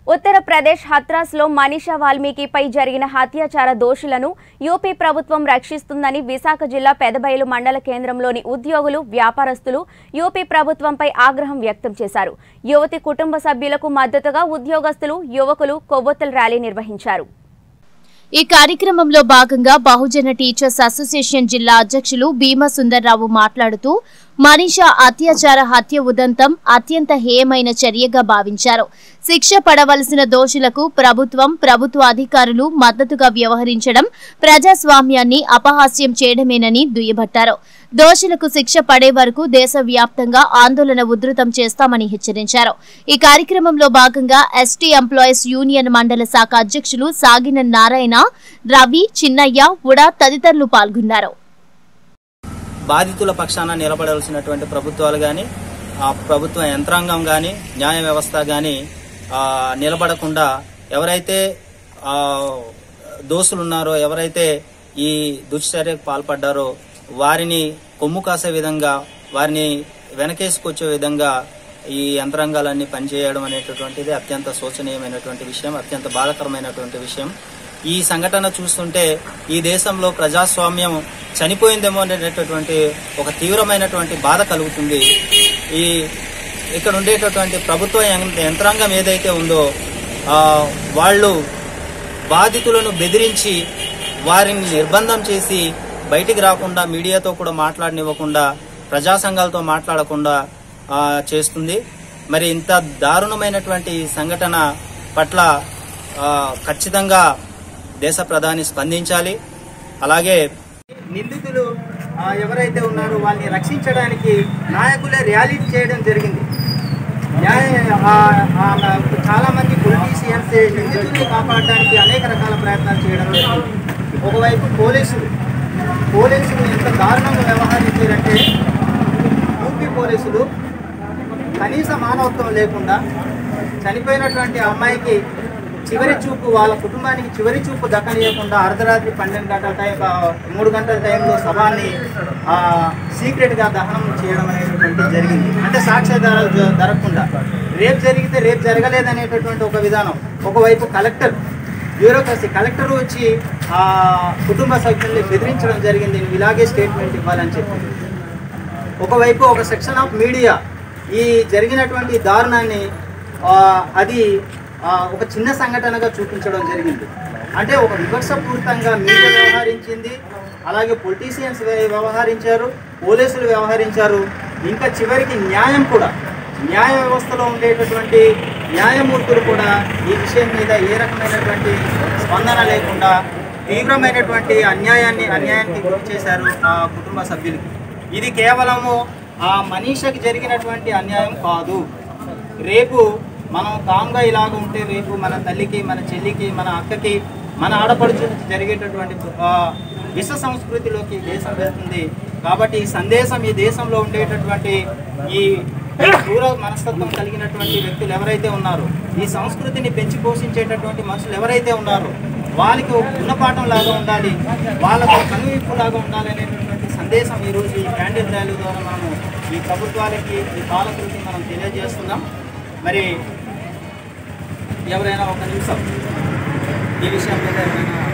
ఉత్తరప్రదేశ్ హత్రాస్లో మనీషా వాల్మీకిపై జరిగిన హత్యాచార దోషులను యూపీ ప్రభుత్వం రక్షిస్తుందని విశాఖ జిల్లా పెదబయలు మండల కేంద్రంలోని ఉద్యోగులు వ్యాపారస్తులు యూపీ ప్రభుత్వంపై ఆగ్రహం వ్యక్తం చేశారు యువతి కుటుంబ సభ్యులకు మద్దతుగా ఉద్యోగస్తులు యువకులు కొవ్వొత్తుల ర్యాలీ నిర్వహించారు ఈ కార్యక్రమంలో భాగంగా బహుజన టీచర్స్ అసోసియేషన్ జిల్లా అధ్యక్షులు భీమా సుందర్రావు మాట్లాడుతూ మనీషా అత్యాచార హత్య ఉదంతం అత్యంత హేయమైన చర్యగా భావించారు శిక్ష పడవలసిన దోషులకు ప్రభుత్వం ప్రభుత్వ అధికారులు మద్దతుగా వ్యవహరించడం ప్రజాస్వామ్యాన్ని అపహాస్యం చేయడమేనని దుయ్యబట్టారు దోషులకు శిక్ష పడే వరకు దేశవ్యాప్తంగా ఆందోళన ఉధృతం చేస్తామని హెచ్చరించారు ఈ కార్యక్రమంలో భాగంగా ఎస్టీ ఎంప్లాయీస్ యూనియన్ మండల శాఖ అధ్యక్షులు సాగిన నారాయణ రవి చిన్నయ్య ఉడా తదితరులు పాల్గొన్నారు బాధితుల పక్షాన నిలబడవలసినటువంటి ప్రభుత్వాలు కానీ ఆ ప్రభుత్వ యంత్రాంగం కానీ న్యాయ వ్యవస్థ కానీ నిలబడకుండా ఎవరైతే ఆ, దోషులు ఉన్నారో ఎవరైతే ఈ దుశ్చర్యకు పాల్పడ్డారో వారిని కొమ్ము కాసే విధంగా వారిని వెనకేసుకొచ్చే విధంగా ఈ యంత్రాంగాలన్నీ పనిచేయడం అనేటటువంటిది అత్యంత శోచనీయమైనటువంటి విషయం అత్యంత బాధాకరమైనటువంటి విషయం ఈ సంఘటన చూస్తుంటే ఈ దేశంలో ప్రజాస్వామ్యం చనిపోయిందేమో అనేటటువంటి ఒక తీవ్రమైనటువంటి బాధ కలుగుతుంది ఈ ఇక్కడ ఉండేటటువంటి ప్రభుత్వ యం- యంత్రాంగం ఏదైతే ఉందో ఆ, వాళ్ళు బాధితులను బెదిరించి వారిని నిర్బంధం చేసి బయటికి రాకుండా మీడియాతో కూడా మాట్లాడనివ్వకుండా ప్రజా సంఘాలతో మాట్లాడకుండా ఆ, చేస్తుంది మరి ఇంత దారుణమైనటువంటి సంఘటన పట్ల ఆ, ఖచ్చితంగా దేశ ప్రధాని స్పందించాలి అలాగే నిందితులు ఆ, ఎవరైతే ఉన్నారో వాళ్ళని రక్షించడానికి నాయకులే ర్యాలీ చేయడం జరిగింది న్యాయ ఆ, ఆ, చాలా మంది పొలిటీషియన్స్ నిందితుల్ని కాపాడడానికి అనేక రకాల ప్రయత్నాలు చేయడం జరిగింది ఒకవైపు పోలీసులు పోలీసులు ఎంత దారుణంగా వ్యవహరించారంటే యూపీ పోలీసులు కనీస మానవత్వం లేకుండా చనిపోయినటువంటి అమ్మాయికి చివరి చూపు వాళ్ళ కుటుంబానికి చివరి చూపు దక్కనీయకుండా అర్ధరాత్రి పన్నెండు గంటల టైం ఆ, మూడు గంటల టైంలో శవాన్ని ఆ, సీక్రెట్గా దహనం చేయడం అనేటటువంటి జరిగింది అంటే సాక్ష్యాధారాలు జ- జరగకుండా రేపు జరిగితే రేపు జరగలేదనేటటువంటి ఒక విధానం ఒకవైపు కలెక్టర్ బ్యూరోక్రసీ కలెక్టర్ వచ్చి ఆ కుటుంబ సభ్యుల్ని బెదిరించడం జరిగింది నువ్వు ఇలాగే స్టేట్మెంట్ ఇవ్వాలని చెప్పి ఒకవైపు ఒక సెక్షన్ ఆఫ్ మీడియా ఈ జరిగినటువంటి దారుణాన్ని ఆ, అది ఆ, ఒక చిన్న సంఘటనగా చూపించడం జరిగింది అంటే ఒక వివక్షపూరితంగా మీడియా వ్యవహరించింది అలాగే పొలిటీషియన్స్ వ్యవహరించారు పోలీసులు వ్యవహరించారు ఇంకా చివరికి న్యాయం కూడా న్యాయ వ్యవస్థలో ఉండేటటువంటి న్యాయమూర్తులు కూడా ఈ విషయం మీద ఏ రకమైనటువంటి స్పందన లేకుండా తీవ్రమైనటువంటి అన్యాయాన్ని అన్యాయానికి గురి చేశారు ఆ కుటుంబ సభ్యులకి ఇది కేవలము ఆ మనీషకి జరిగినటువంటి అన్యాయం కాదు రేపు మనం కామ్గా ఇలాగ ఉంటే రేపు మన తల్లికి మన చెల్లికి మన అక్కకి మన ఆడపడుచులకి జరిగేటటువంటి ఆ, విష సంస్కృతిలోకి ఈ దేశం వెళ్తుంది కాబట్టి ఈ సందేశం ఈ దేశంలో ఉండేటటువంటి ఈ దూర మనస్తత్వం కలిగినటువంటి వ్యక్తులు ఎవరైతే ఉన్నారో ఈ సంస్కృతిని పెంచి పోషించేటటువంటి మనుషులు ఎవరైతే ఉన్నారో వాళ్ళకి ఒక గుణపాఠం లాగా ఉండాలి వాళ్ళకు ఒక కనువిప్పు లాగా ఉండాలి అనేటటువంటి సందేశం ఈరోజు ఈ క్యాండిల్ ర్యాలీ ద్వారా మనము ఈ ప్రభుత్వాలకి ఈ పాలకులకి మనం తెలియజేస్తున్నాం మరి ఎవరైనా ఒక నిమిషం ఈ విషయం మీద ఎవరైనా